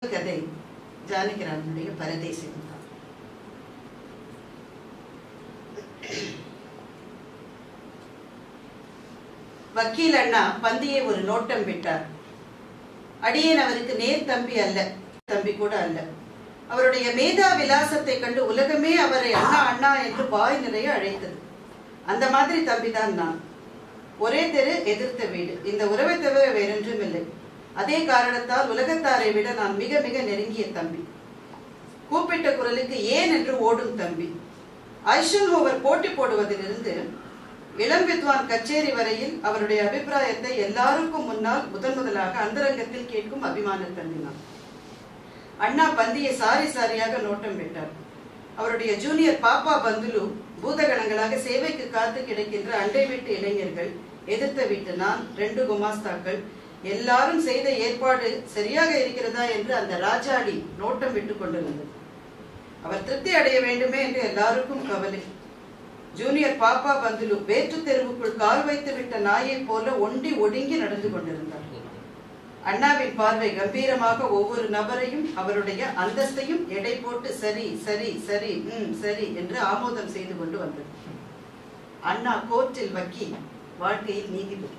கதை ஜானகிராமனுடைய பரதேசம் தான் வக்கீல் அண்ணா பந்தியை ஒரு நோட்டம் விட்டார் அடியேன் அவருக்கு நேர் தம்பி அல்ல தம்பி கூட அல்ல அவருடைய மேதா விலாசத்தை கண்டு உலகமே அவரை அண்ணா அண்ணா என்று வாய் நிறைய அழைத்தது அந்த மாதிரி தம்பிதான் நான் ஒரே தெரு எதிர்த்த வீடு இந்த உறவை தவிர வேறொன்றும் இல்லை அதே காரணத்தால் உலகத்தாரை விட நான் மிக மிக நெருங்கிய தம்பி கூப்பிட்ட குரலுக்கு ஏன் என்று ஓடும் தம்பி ஐஷன்ஹோவர் போட்டி போடுவதிலிருந்து இளம் வித்வான் கச்சேரி வரையில் அவருடைய அபிப்பிராயத்தை எல்லாருக்கும் முன்னால் முதன் முதலாக அந்தரங்கத்தில் கேட்கும் அபிமான தம்பி நான் அண்ணா பந்தியை சாரி சாரியாக நோட்டம் விட்டார் அவருடைய ஜூனியர் பாப்பா பந்துலு பூதகணங்களாக சேவைக்கு காத்து கிடக்கின்ற அண்டை வீட்டு இளைஞர்கள் எதிர்த்த வீட்டு நான் ரெண்டு குமாஸ்தாக்கள் எல்லாரும் செய்த ஏற்பாடு சரியாக இருக்கிறதா என்று அந்த ராஜாடி நோட்டம் விட்டு கொண்டிருந்தது அவர் திருப்தி அடைய வேண்டுமே என்று எல்லாருக்கும் கவலை ஜூனியர் பாப்பா பந்துலு வேற்று தெருவுக்குள் கால் வைத்து விட்ட நாயை போல ஒண்டி ஒடுங்கி நடந்து கொண்டிருந்தார் அண்ணாவின் பார்வை கம்பீரமாக ஒவ்வொரு நபரையும் அவருடைய அந்தஸ்தையும் எடை போட்டு சரி சரி சரி ம் சரி என்று ஆமோதம் செய்து கொண்டு வந்தது அண்ணா கோர்ட்டில் வக்கீல் வாழ்க்கையில் நீதிபதி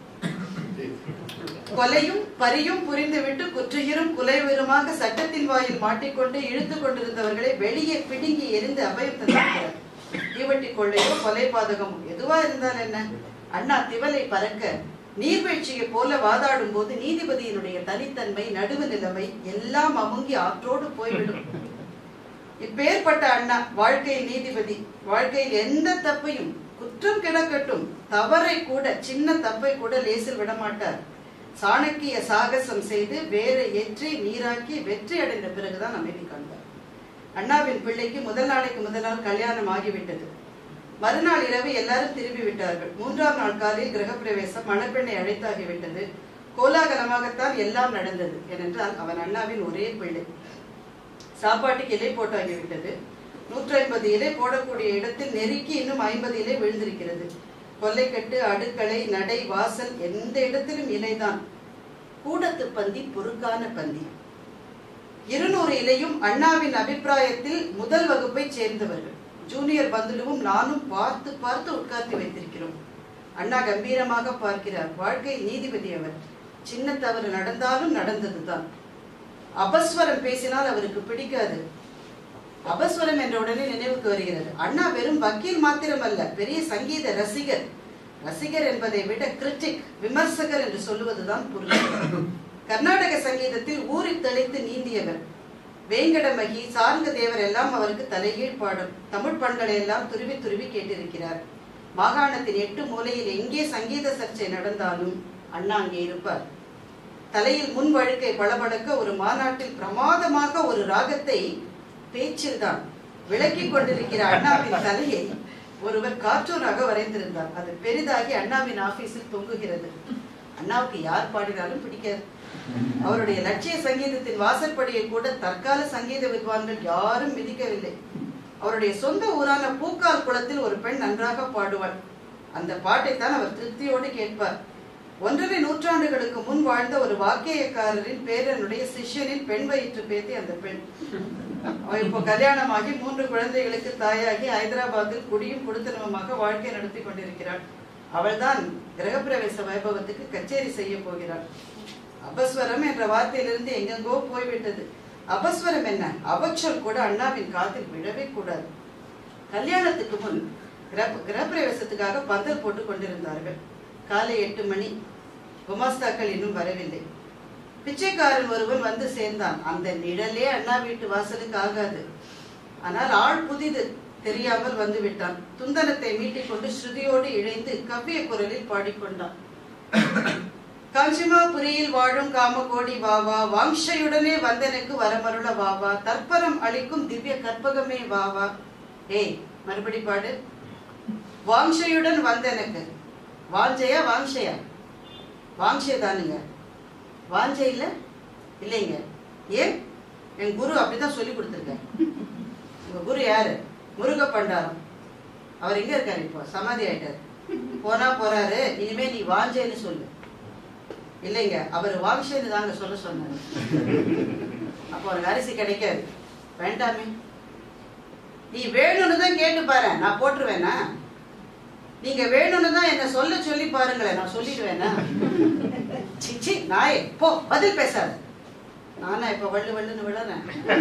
கொலையும் பரியும் புரிந்துவிட்டு குற்றுயிரும் குலையுயிருமாக சட்டத்தின் வாயில் மாட்டிக்கொண்டு இழுத்து கொண்டிருந்தவர்களை வெளியே பிடுங்கி எரிந்து அபயம் தந்திருக்கிறார் தீவட்டி கொள்ளையோ கொலை பாதகமோ எதுவா இருந்தால் என்ன அண்ணா திவலை பறக்க நீர்வீழ்ச்சியை போல வாதாடும் போது நீதிபதியினுடைய தனித்தன்மை நடுவு நிலைமை எல்லாம் அமுங்கி ஆற்றோடு போய்விடும் இப்பேற்பட்ட அண்ணா வாழ்க்கையில் நீதிபதி வாழ்க்கையில் எந்த தப்பையும் குற்றம் கிடக்கட்டும் தவறை கூட சின்ன தப்பை கூட லேசில் விடமாட்டார் சாணக்கிய சாகசம் செய்து வேற ஏற்றி நீராக்கி வெற்றி அடைந்த பிறகுதான் அமைதி காண்பார் அண்ணாவின் பிள்ளைக்கு முதல் நாளைக்கு முதல் நாள் கல்யாணம் ஆகிவிட்டது மறுநாள் இரவு எல்லாரும் திரும்பி விட்டார்கள் மூன்றாம் நாள் காலையில் கிரகப்பிரவேசம் மணப்பெண்ணை அழைத்தாகிவிட்டது கோலாகலமாகத்தான் எல்லாம் நடந்தது ஏனென்றால் அவன் அண்ணாவின் ஒரே பிள்ளை சாப்பாட்டுக்கு இலை போட்டாகிவிட்டது நூற்றி ஐம்பது இலை போடக்கூடிய இடத்தில் நெருக்கி இன்னும் ஐம்பது இலை விழுந்திருக்கிறது கொல்லைக்கட்டு அடுக்களை நடை வாசல் எந்த இடத்திலும் இலைதான் கூடத்து பந்தி பொறுக்கான பந்தி இருநூறு இலையும் அண்ணாவின் அபிப்பிராயத்தில் முதல் வகுப்பை சேர்ந்தவர்கள் ஜூனியர் பந்துலுவும் நானும் பார்த்து பார்த்து உட்கார்ந்து வைத்திருக்கிறோம் அண்ணா கம்பீரமாக பார்க்கிறார் வாழ்க்கை நீதிபதி அவர் சின்ன தவறு நடந்தாலும் நடந்ததுதான் அபஸ்வரம் பேசினால் அவருக்கு பிடிக்காது அபஸ்வரம் என்ற உடனே நினைவுக்கு வருகிறது அண்ணா வெறும் வக்கீல் மாத்திரம் அல்ல பெரிய சங்கீத ரசிகர் ரசிகர் என்பதை விட கிரிட்டிக் விமர்சகர் என்று சொல்லுவதுதான் புரியும் கர்நாடக சங்கீதத்தில் ஊறி தெளித்து நீந்தியவர் வேங்கடமகி சார்ந்த தேவர் எல்லாம் அவருக்கு தலைகீழ் பாடும் தமிழ் பண்களை எல்லாம் துருவி துருவி கேட்டிருக்கிறார் மாகாணத்தின் எட்டு மூலையில் எங்கே சங்கீத சர்ச்சை நடந்தாலும் அண்ணா அங்கே இருப்பார் தலையில் முன் வழுக்கை பளபளக்க ஒரு மாநாட்டில் பிரமாதமாக ஒரு ராகத்தை பேச்சில்தான் விளக்கிக் கொண்டிருக்கிற அண்ணாவின் தலையை ஒருவர் கார்ட்டூனாக வரைந்திருந்தார் அது பெரிதாகி அண்ணாவின் ஆபீஸில் தொங்குகிறது அண்ணாவுக்கு யார் பாடினாலும் பிடிக்காது அவருடைய லட்சிய சங்கீதத்தின் வாசற்படியை கூட தற்கால சங்கீத வித்வான்கள் யாரும் மிதிக்கவில்லை அவருடைய சொந்த ஊரான பூக்கால் குளத்தில் ஒரு பெண் நன்றாக பாடுவாள் அந்த பாட்டைத்தான் அவர் திருப்தியோடு கேட்பார் ஒன்றரை நூற்றாண்டுகளுக்கு முன் வாழ்ந்த ஒரு வாக்கியக்காரரின் பேரனுடைய சிஷ்யனின் பெண் வயிற்று பேத்தி அந்த பெண் அவ இப்போ கல்யாணமாகி மூன்று குழந்தைகளுக்கு தாயாகி ஹைதராபாத்தில் குடியும் குடுத்தனமாக வாழ்க்கை நடத்தி கொண்டிருக்கிறாள் அவள்தான் கிரகப்பிரவேச வைபவத்துக்கு கச்சேரி செய்ய போகிறாள் அபஸ்வரம் என்ற வார்த்தையிலிருந்து எங்கெங்கோ போய்விட்டது அபஸ்வரம் என்ன அவச்சொல் கூட அண்ணாவின் காதில் விழவே கூடாது கல்யாணத்துக்கு முன் கிரக கிரகப்பிரவேசத்துக்காக பந்தல் போட்டு கொண்டிருந்தார்கள் காலை எட்டு மணி குமாஸ்தாக்கள் இன்னும் வரவில்லை பிச்சைக்காரன் ஒருவன் வந்து சேர்ந்தான் அந்த நிழலே அண்ணா வீட்டு வாசலுக்கு ஆகாது ஆனால் ஆள் புதிது தெரியாமல் வந்து விட்டான் துந்தனத்தை மீட்டிக் கொண்டு ஸ்ருதியோடு இழைந்து கவ்விய குரலில் பாடிக்கொண்டான் காஞ்சிமாபுரியில் வாழும் காமகோடி வாவா வாங்ஷையுடனே வந்தனுக்கு வரமருள வாவா தற்பரம் அளிக்கும் திவ்ய கற்பகமே வாவா ஏய் மறுபடி பாடு வாங்ஷையுடன் வந்தனுக்கு வாஞ்சையா வாங்ஷையா வாங்ஷை தானுங்க வாஞ்சை இல்ல இல்லைங்க ஏன் என் குரு அப்படிதான் சொல்லி கொடுத்துருக்காரு உங்க குரு யாரு முருக பண்டாரம் அவர் எங்க இருக்காரு இப்போ சமாதி ஆயிட்டாரு போனா போறாரு இனிமே நீ வாஞ்சேன்னு சொல்லு இல்லைங்க அவர் வாங்ஷேன்னு தாங்க சொல்ல சொன்னாரு அப்போ உனக்கு அரிசி கிடைக்காது வேண்டாமே நீ வேணும்னு தான் கேட்டு பாரு நான் போட்டுருவேனா நீங்க வேணும்னு தான் என்ன சொல்ல சொல்லி பாருங்களேன் நான் சொல்லிடுவேனா சிச்சி நாயே போ பதில் பேசாத நானா இப்ப வள்ளு வள்ளுன்னு விழறேன்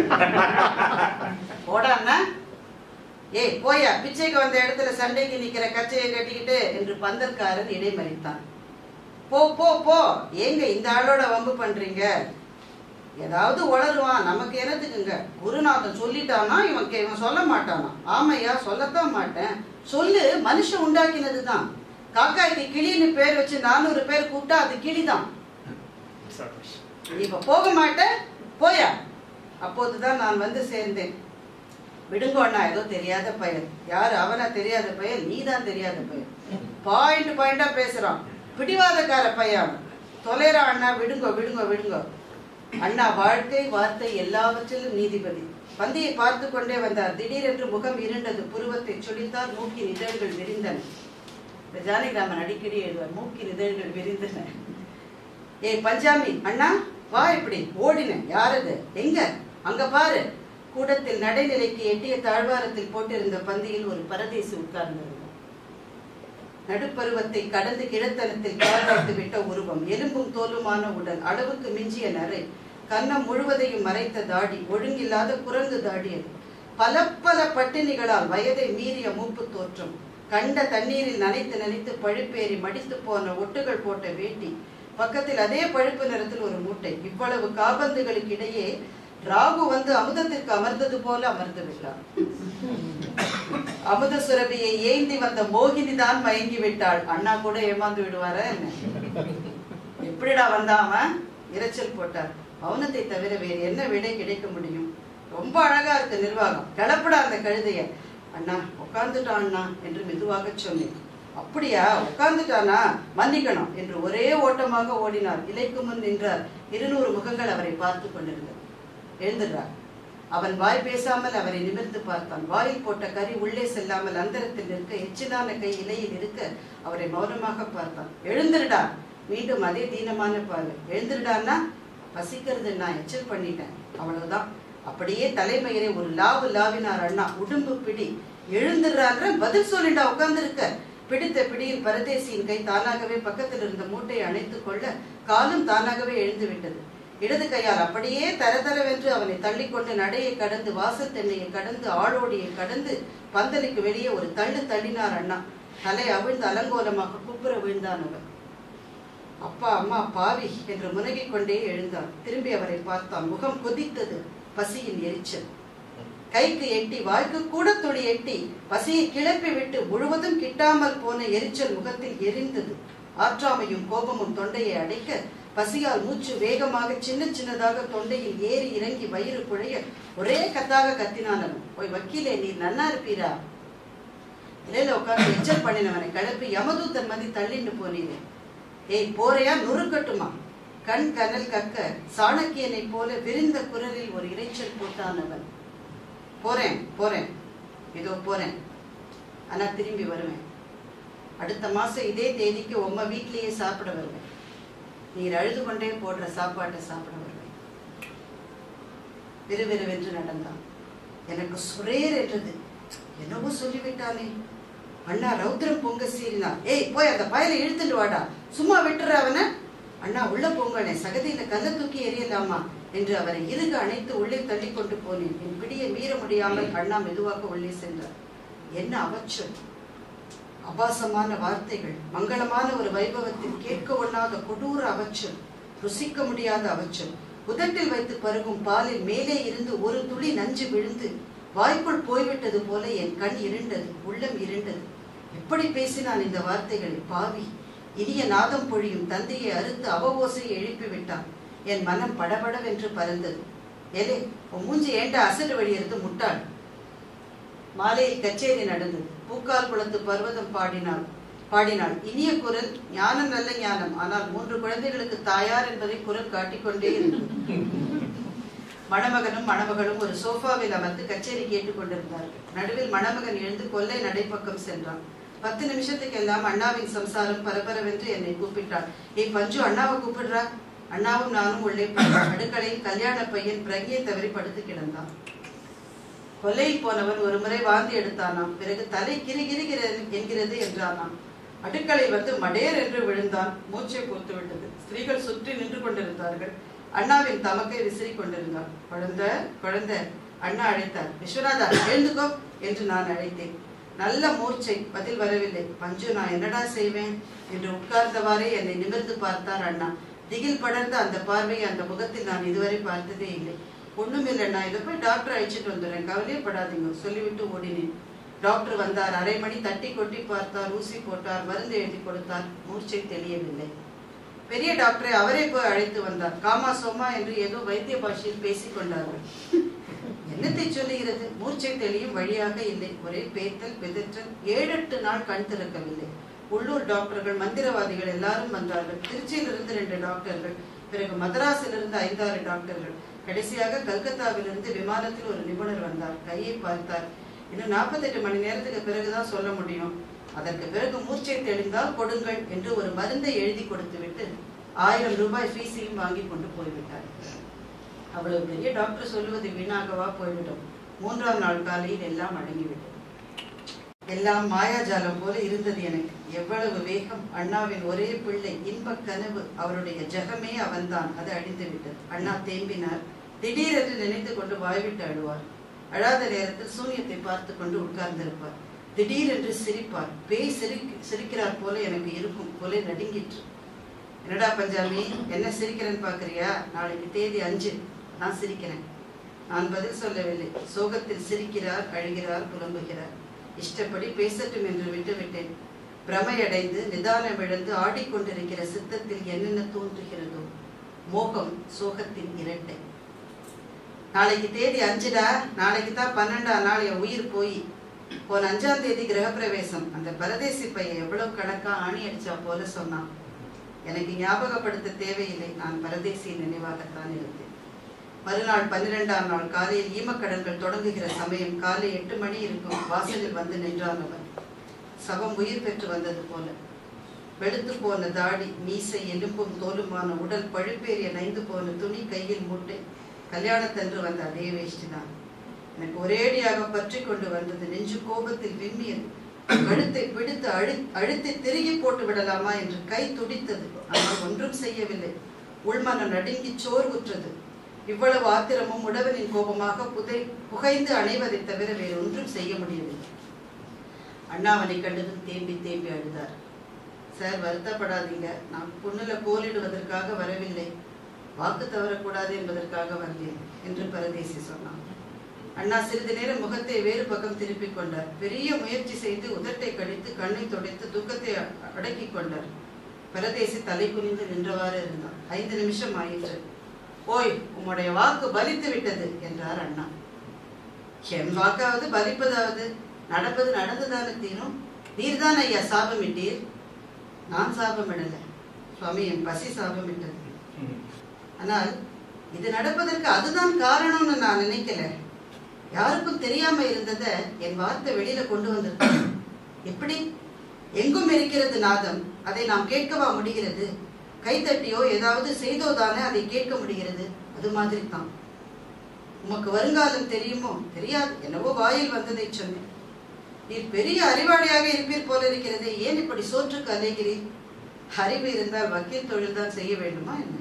போடான்னா ஏய் போயா பிச்சைக்கு வந்த இடத்துல சண்டைக்கு நிக்கிற கச்சையை கட்டிக்கிட்டு என்று பந்தல்காரன் இடைமறித்தான் போ போ போ ஏங்க இந்த ஆளோட வம்பு பண்றீங்க ஏதாவது உளருவான் நமக்கு என்னத்துக்குங்க குருநாதன் சொல்லிட்டானா இவன் கே- இவன் சொல்ல மாட்டானா ஆமையா சொல்லத்தான் மாட்டேன் சொல்லு மனுஷன் உண்டாக்கினதுதான் காக்காய்க்கு கிளின்னு பேர் வச்சு நானூறு பேர் கூப்பிட்டா அது கிளிதான் நீ இப்ப போக மாட்டேன் போயா அப்போதுதான் நான் வந்து சேர்ந்தேன் விடுங்கோ அண்ணா ஏதோ தெரியாத பையன் யாரு அவனா தெரியாத பையன் நீதான் தெரியாத பையன் பாயிண்ட் பாயிண்டா பேசுறான் பிடிவாதக்கார பையன் தொலைறா அண்ணா விடுங்கோ விடுங்கோ விடுங்கோ அண்ணா வாழ்க்கை வார்த்தை எல்லாவற்றிலும் நீதிபதி பந்தியை பார்த்து கொண்டே வந்தார் திடீரென்று முகம் இருண்டது புருவத்தை சுழித்தார் மூக்கின் இதழ்கள் விரிந்தன இந்த ஜானகிராமன் அடிக்கடி எழுதுவார் மூக்கின் இதழ்கள் விரிந்தன ஏய் பஞ்சாமி அண்ணா வா இப்படி ஓடினேன் யாரது எங்க அங்க பாரு கூடத்தில் நடைநிலைக்கு எட்டிய தாழ்வாரத்தில் போட்டிருந்த பந்தியில் ஒரு பரதேசி உட்கார்ந்திருந்தார் நடுப்பருவத்தை கடந்து கிழத்தனத்தில் கால் வைத்து விட்ட உருவம் எலும்பும் தோலுமான உடல் அளவுக்கு மிஞ்சிய நரை கன்னம் முழுவதையும் மறைத்த தாடி ஒழுங்கில்லாத குரங்கு தாடி அது பல பல பட்டினிகளால் வயதை மீறிய மூப்பு தோற்றம் கண்ட தண்ணீரில் நனைத்து நனைத்து பழுப்பேறி மடித்து போன ஒட்டுகள் போட்ட வேட்டி பக்கத்தில் அதே பழுப்பு நிறத்தில் ஒரு மூட்டை இவ்வளவு காபந்துகளுக்கு இடையே ராகு வந்து அமுதத்திற்கு அமர்ந்தது போல அமர்ந்து விட்டார் அமுத சுரபியை ஏந்தி வந்த மோகினி தான் மயங்கி விட்டாள் அண்ணா கூட ஏமாந்து விடுவாரா என்ன எப்படிடா வந்தான் அவன் இரைச்சல் போட்டார் மௌனத்தை தவிர வேறு என்ன விடை கிடைக்க முடியும் ரொம்ப அழகா இருக்கு நிர்வாகம் கிளப்புடா அந்த கழுதைய அண்ணா உட்கார்ந்துட்டான் அண்ணா என்று மெதுவாக சொன்னேன் அப்படியா உட்கார்ந்துட்டானா மன்னிக்கணும் என்று ஒரே ஓட்டமாக ஓடினார் இலைக்கு முன் நின்றார் இருநூறு முகங்கள் அவரை பார்த்து கொண்டிருந்தது எழுந்துடுறார் அவன் வாய் பேசாமல் அவரை நிமிர்ந்து பார்த்தான் வாயில் போட்ட கறி உள்ளே செல்லாமல் அந்தரத்தில் நிற்க எச்சிலான கை இலையில் இருக்க அவரை மௌனமாக பார்த்தான் எழுந்திருடா மீண்டும் அதே தீனமான பார்வை எழுந்திருடான்னா பசிக்கிறது நான் எச்சல் பண்ணிட்டேன் அவ்வளவுதான் அப்படியே தலைமயிரை ஒரு லாவு லாவினார் அண்ணா உடும்பு பிடி எழுந்துடுறான்ற பதில் சொல்லிடா உட்கார்ந்திருக்க பிடித்த பிடியில் பரதேசியின் கை தானாகவே பக்கத்தில் இருந்த மூட்டையை அணைத்துக் கொள்ள காலும் தானாகவே எழுந்து விட்டது இடது கையால் அப்படியே தரதரவென்று அவனை தள்ளிக்கொண்டு நடையை கடந்து வாசல் தென்னையை கடந்து ஆளோடியை கடந்து பந்தலுக்கு வெளியே ஒரு தள்ளு தள்ளினார் அண்ணா தலை அவிழ்ந்து அலங்கோலமாக குப்புற விழுந்தான் அவன் அப்பா அம்மா பாவி என்று முனகிக் கொண்டே எழுந்தார் திரும்பி அவரை பார்த்தான் முகம் கொதித்தது பசியின் எரிச்சல் கைக்கு எட்டி வாய்க்கு கூட துளி எட்டி பசியை கிளப்பி விட்டு முழுவதும் கிட்டாமல் போன எரிச்சல் முகத்தில் எரிந்தது ஆற்றாமையும் கோபமும் தொண்டையை அடைக்க பசியால் மூச்சு வேகமாக சின்ன சின்னதாக தொண்டையில் ஏறி இறங்கி வயிறு குழைய ஒரே கத்தாக கத்தினான் அவன் போய் வக்கீலே நீர் நன்னா இருப்பீரா இலையில உட்கார்ந்து எச்சல் பண்ணினவனை கிளப்பி யமதூத்தன் மதி தள்ளிண்டு போனீரே ஏய் போறையா நுறுக்கட்டுமா கண் கனல் கக்க சாணக்கியனை போல விரிந்த குரலில் ஒரு இரைச்சல் போட்டான் அவன் போறேன் போறேன் இதோ போறேன் ஆனா திரும்பி வருவேன் அடுத்த மாசம் இதே தேதிக்கு உம்ம வீட்லயே சாப்பிட வருவேன் நீர் அழுது கொண்டே போடுற சாப்பாட்டை சாப்பிட வருவேன் விறுவிறுவென்று நடந்தான் எனக்கு சுரேர் என்றது என்னவோ சொல்லிவிட்டானே அண்ணா ரௌத்ரம் பொங்க சீறினார் ஏய் போய் அந்த பயலை இழுத்துட்டு வாடா சும்மா விட்டுற அவனை அண்ணா உள்ள போங்கண்ணே சகதியில கல்ல தூக்கி எறியலாமா என்று அவரை இறுக அணைத்து உள்ளே தள்ளி கொண்டு போனேன் என் பிடியை மீற முடியாமல் அண்ணா மெதுவாக உள்ளே சென்றார் என்ன அவச்சம் அபாசமான வார்த்தைகள் மங்களமான ஒரு வைபவத்தில் கேட்க ஒண்ணாத கொடூர அவச்சம் ருசிக்க முடியாத அவச்சம் உதட்டில் வைத்து பருகும் பாலில் மேலே இருந்து ஒரு துளி நஞ்சு விழுந்து வாய்க்குள் போய்விட்டது போல என் கண் இருண்டது உள்ளம் இருண்டது எப்படி பேசினான் இந்த வார்த்தைகளை பாவி இனிய நாதம் பொழியும் தந்தையை அறுத்து அவவோசையை எழுப்பி விட்டான் என் மனம் படபடவென்று பறந்தது எலே உன் மூஞ்சி ஏண்டா அசடு வழியிருந்து முட்டாள் மாலையில் கச்சேரி நடந்தது பூக்கால் குளத்து பர்வதம் பாடினாள் பாடினாள் இனிய குரல் ஞானம் நல்ல ஞானம் ஆனால் மூன்று குழந்தைகளுக்கு தாயார் என்பதை குரல் காட்டிக்கொண்டே இருந்தது மணமகனும் மணமகளும் ஒரு சோஃபாவில் அமர்ந்து கச்சேரி கேட்டுக் கொண்டிருந்தார்கள் நடுவில் மணமகன் எழுந்து கொல்லை நடைப்பக்கம் சென்றான் பத்து நிமிஷத்துக்கெல்லாம் அண்ணாவின் சம்சாரம் பரபரவென்று என்னை கூப்பிட்டாள் ஏய் பஞ்சு அண்ணாவை கூப்பிடுறா அண்ணாவும் நானும் உள்ளே போனோம் அடுக்கலையில் கல்யாண பையன் பிரங்கியை தவறி படுத்து கிடந்தான் கொல்லையில் போனவன் ஒரு முறை வாந்தி எடுத்தானாம் பிறகு தலை கிரிகிரிகிறது என்கிறது என்றானாம் அடுக்களை வந்து மடேர் என்று விழுந்தான் மூச்சை பூத்து விட்டது ஸ்திரீகள் சுற்றி நின்று கொண்டிருந்தார்கள் அண்ணாவின் தமக்கை விசிறி கொண்டிருந்தார் குழந்தை குழந்தை அண்ணா அழைத்தார் விஸ்வநாதா எழுந்துக்கோ என்று நான் அழைத்தேன் நல்ல மூர்ச்சை பதில் வரவில்லை பஞ்சு நான் என்னடா செய்வேன் என்று உட்கார்ந்தவாறே என்னை நிமிர்ந்து பார்த்தார் அண்ணா திகில் படர்ந்த அந்த பார்வையை அந்த முகத்தில் நான் இதுவரை பார்த்ததே இல்லை ஒண்ணும் இல்லை நான் இதை போய் டாக்டர் அழைச்சிட்டு வந்துடுறேன் கவலையப்படாதீங்க சொல்லிவிட்டு ஓடினேன் டாக்டர் வந்தார் அரை மணி தட்டி கொட்டி பார்த்தார் ஊசி போட்டார் மருந்து எழுதி கொடுத்தார் மூர்ச்சை தெளியவில்லை பெரிய டாக்டரை அவரே போய் அழைத்து வந்தார் காமா சோமா என்று ஏதோ வைத்திய பாஷையில் பேசிக் கொண்டார்கள் என்னத்தை சொல்லுகிறது மூர்ச்சை தெளியும் வழியாக இல்லை ஒரே பேத்தல் பிதற்றல் ஏழெட்டு நாள் கண் திறக்கவில்லை உள்ளூர் டாக்டர்கள் மந்திரவாதிகள் எல்லாரும் வந்தார்கள் திருச்சியிலிருந்து ரெண்டு டாக்டர்கள் பிறகு மதராஸிலிருந்து ஐந்தாறு டாக்டர்கள் கடைசியாக கல்கத்தாவிலிருந்து விமானத்தில் ஒரு நிபுணர் வந்தார் கையை பார்த்தார் இன்னும் நாற்பத்தெட்டு மணி நேரத்துக்கு பிறகுதான் சொல்ல முடியும் அதற்கு பிறகு மூர்ச்சை தெளிந்தால் கொடுங்கள் என்று ஒரு மருந்தை எழுதி கொடுத்துவிட்டு ஆயிரம் ரூபாய் ஃபீஸையும் வாங்கி கொண்டு போய்விட்டார் அவ்வளவு பெரிய டாக்டர் சொல்லுவது வீணாகவா போய்விடும் மூன்றாம் நாள் காலையில் எல்லாம் அடங்கிவிட்டது எல்லாம் மாயாஜாலம் போல இருந்தது எனக்கு எவ்வளவு வேகம் அண்ணாவின் ஒரே பிள்ளை இன்பக் கனவு அவருடைய ஜெகமே அவன்தான் அது அழிந்து விட்டது அண்ணா தேம்பினார் திடீரென்று நினைத்து கொண்டு வாய்விட்டு அழுவார் அழாத நேரத்தில் சூனியத்தை பார்த்து கொண்டு உட்கார்ந்திருப்பார் திடீரென்று சிரிப்பார் பேய் சிரி சிரிக்கிறார் போல எனக்கு இருக்கும் போல நடுங்கிற்று என்னடா பஞ்சாமி என்ன சிரிக்கிறேன்னு பாக்குறியா நாளைக்கு தேதி அஞ்சு நான் சிரிக்கிறேன் நான் பதில் சொல்லவில்லை சோகத்தில் சிரிக்கிறார் அழுகிறார் புலம்புகிறார் இஷ்டப்படி பேசட்டும் என்று விட்டுவிட்டேன் பிரமையடைந்து நிதானம் இழந்து ஆடிக்கொண்டிருக்கிற சித்தத்தில் என்னென்ன தோன்றுகிறதோ மோகம் சோகத்தின் இரட்டை நாளைக்கு தேதி அஞ்சுடா நாளைக்கு தான் பன்னெண்டாம் நாள் என் உயிர் போய் போன அஞ்சாம் தேதி கிரகப்பிரவேசம் அந்த பரதேசி பையன் எவ்வளவு கணக்கா ஆணி அடிச்சா போல சொன்னான் எனக்கு ஞாபகப்படுத்த தேவையில்லை நான் பரதேசியின் நினைவாகத்தான் இருந்தேன் மறுநாள் பன்னிரெண்டாம் நாள் காலையில் ஈமக்கடன்கள் தொடங்குகிற சமயம் காலை எட்டு மணி இருக்கும் வாசலில் வந்து நின்றான் அவன் சவம் உயிர் பெற்று வந்தது போல வெளுத்து போன தாடி மீசை எலும்பும் தோலுமான உடல் பழுப்பேறிய நைந்து போன துணி கையில் மூட்டை கல்யாணத்தன்று வந்த அதே வேஷ்டி தான் எனக்கு ஒரேடியாக பற்றி கொண்டு வந்தது நெஞ்சு கோபத்தில் விம்மியது கழுத்தை பிடித்து அழு அழுத்தி திருகி போட்டு விடலாமா என்று கை துடித்தது ஆனால் ஒன்றும் செய்யவில்லை உள்மனம் நடுங்கி சோர்வுற்றது இவ்வளவு ஆத்திரமும் உடவனின் கோபமாக புதை புகைந்து அணைவதை தவிர வேறு ஒன்றும் செய்ய முடியவில்லை அண்ணாவனை கண்டதும் தேம்பி தேம்பி அழுதார் சார் வருத்தப்படாதீங்க நான் பொண்ணுல கோலிடுவதற்காக வரவில்லை வாக்கு தவறக்கூடாது என்பதற்காக வந்தேன் என்று பரதேசி சொன்னான் அண்ணா சிறிது நேரம் முகத்தை வேறு பக்கம் திருப்பிக் கொண்டார் பெரிய முயற்சி செய்து உதட்டை கடித்து கண்ணை துடைத்து துக்கத்தை அ- அடக்கிக் கொண்டார் பரதேசி தலை குனிந்து நின்றவாறு இருந்தான் ஐந்து நிமிஷம் ஆயிற்று ஓய் உம்முடைய வாக்கு பலித்து விட்டது என்றார் அண்ணா என் வாக்காவது பலிப்பதாவது நடப்பது நடந்துதானே தீரும் நீர்தான் ஐயா சாபமிட்டீர் நான் சாபமிடல சுவாமி என் பசி சாபமிட்டது ஆனால் இது நடப்பதற்கு அதுதான் காரணம்னு நான் நினைக்கல யாருக்கும் தெரியாம இருந்தத என் வார்த்தை வெளியில கொண்டு வந்திருக்கேன் எப்படி எங்கும் இருக்கிறது நாதம் அதை நாம் கேட்கவா முடிகிறது கைத்தட்டியோ ஏதாவது செய்தோ தானே அதை கேட்க முடிகிறது அது மாதிரி தான் உமக்கு வருங்காலம் தெரியுமோ தெரியாது என்னவோ வாயில் வந்ததை சொன்னேன் நீர் பெரிய அறிவாளியாக இருப்பீர் போல இருக்கிறதே ஏன் இப்படி சோற்றுக்கு அலைகிறீர் அறிவு இருந்தால் வக்கீல் தொழில் தான் செய்ய வேண்டுமா என்ன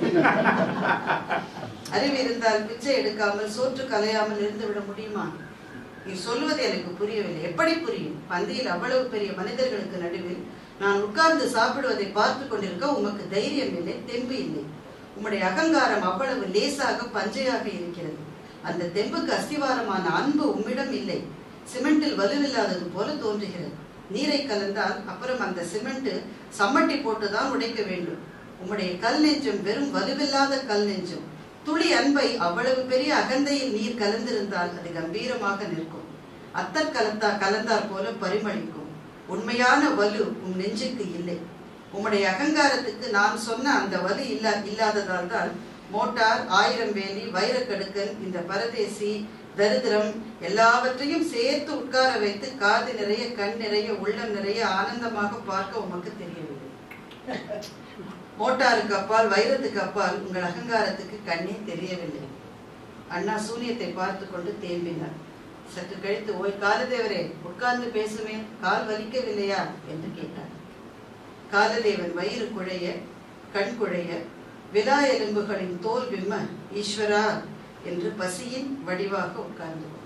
அறிவு இருந்தால் பிச்சை எடுக்காமல் சோற்று கலையாமல் இருந்து விட முடியுமா நீ சொல்வது எனக்கு புரியவில்லை எப்படி புரியும் பந்தியில் அவ்வளவு பெரிய மனிதர்களுக்கு நடுவில் நான் உட்கார்ந்து சாப்பிடுவதை பார்த்து கொண்டிருக்க உமக்கு தைரியம் இல்லை தெம்பு இல்லை உம்முடைய அகங்காரம் அவ்வளவு லேசாக பஞ்சையாக இருக்கிறது அந்த தெம்புக்கு அஸ்திவாரமான அன்பு உம்மிடம் இல்லை சிமெண்டில் வலுவில்லாதது போல தோன்றுகிறது நீரை கலந்தால் அப்புறம் அந்த சிமெண்ட் சம்மட்டி போட்டுதான் உடைக்க வேண்டும் உம்முடைய கல் நெஞ்சம் வெறும் வலுவில்லாத கல் நெஞ்சம் துளி அன்பை அவ்வளவு பெரிய அகந்தையில் நீர் கலந்திருந்தால் அது கம்பீரமாக நிற்கும் அத்தர் கலந்தா கலந்தார் போல பரிமளிக்கும் உண்மையான வலு உம் நெஞ்சுக்கு இல்லை உம்முடைய அகங்காரத்துக்கு நான் சொன்ன அந்த வலு இல்லா இல்லாததால் தான் மோட்டார் ஆயிரம் வேலி வைரக்கடுக்கன் இந்த பரதேசி தரித்திரம் எல்லாவற்றையும் சேர்த்து உட்கார வைத்து காது நிறைய கண் நிறைய உள்ளம் நிறைய ஆனந்தமாக பார்க்க உமக்கு தெரியவில்லை மோட்டாருக்கு அப்பால் வைரத்துக்கு அப்பால் உங்கள் அகங்காரத்துக்கு கண்ணே தெரியவில்லை அண்ணா சூனியத்தை பார்த்து கொண்டு தேம்பினார் சற்று கழித்து ஓய் காலதேவரே உட்கார்ந்து பேசுமே கால் வலிக்கவில்லையா என்று கேட்டார் காலதேவன் வயிறு குழைய கண் குழைய விலா எலும்புகளின் தோல் விம்ம ஈஸ்வரா என்று பசியின் வடிவாக உட்கார்ந்து கொண்டார்.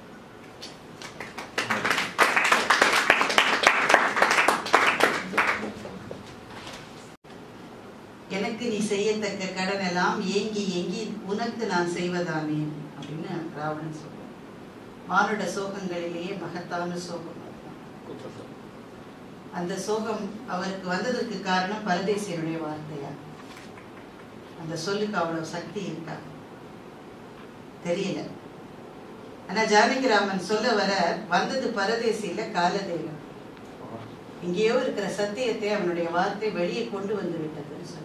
எனக்கு நீ செய்யத்தக்க கடன் எல்லாம் ஏங்கி ஏங்கி உனக்கு நான் செய்வதானே அப்படின்னு ராவணன் சொல்றான் மானுட சோகங்களிலேயே மகத்தான சோகம் அதுதான். அந்த சோகம் அவருக்கு வந்ததற்கு காரணம் பரதேசியனுடைய வார்த்தையா அந்த சொல்லுக்கு அவ்வளவு சக்தி இருக்கா தெரியல ஆனா ஜானகிராமன் சொல்ல வர வந்தது பரதேசியில காலதேவன் எங்கேயோ இருக்கிற சத்தியத்தை அவனுடைய வார்த்தை வெளியே கொண்டு வந்து விட்டதுன்னு சொல்லி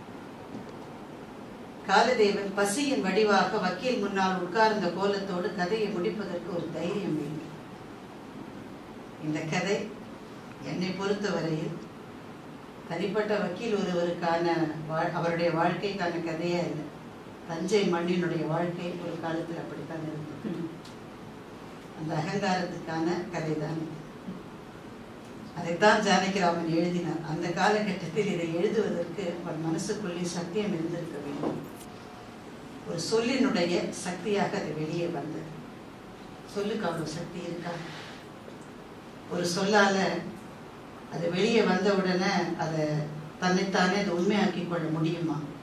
காலதேவன் பசியின் வடிவாக வக்கீல் முன்னால் உட்கார்ந்த கோலத்தோடு கதையை முடிப்பதற்கு ஒரு தைரியம் வேண்டும் இந்த கதை என்னை பொறுத்தவரையில் தனிப்பட்ட வக்கீல் ஒருவருக்கான வா- அவருடைய வாழ்க்கைக்கான கதையே இல்லை தஞ்சை மண்ணினுடைய வாழ்க்கை ஒரு காலத்தில் அப்படித்தான் இருந்தது அந்த அகங்காரத்துக்கான கதைதான் இது. அதைத்தான் ஜானகிராமன் எழுதினார் அந்த காலகட்டத்தில் இதை எழுதுவதற்கு அவன் மனசுக்குள்ளே சத்தியம் இருந்திருக்க வேண்டும் ஒரு சொல்லினுடைய சக்தியாக அது வெளியே வந்தது சொல்லுக்கு அவ்வளவு சக்தி இருக்கா ஒரு சொல்லால அது வெளியே வந்த உடனே அதை தன்னைத்தானே அது உண்மையாக்கி கொள்ள முடியுமா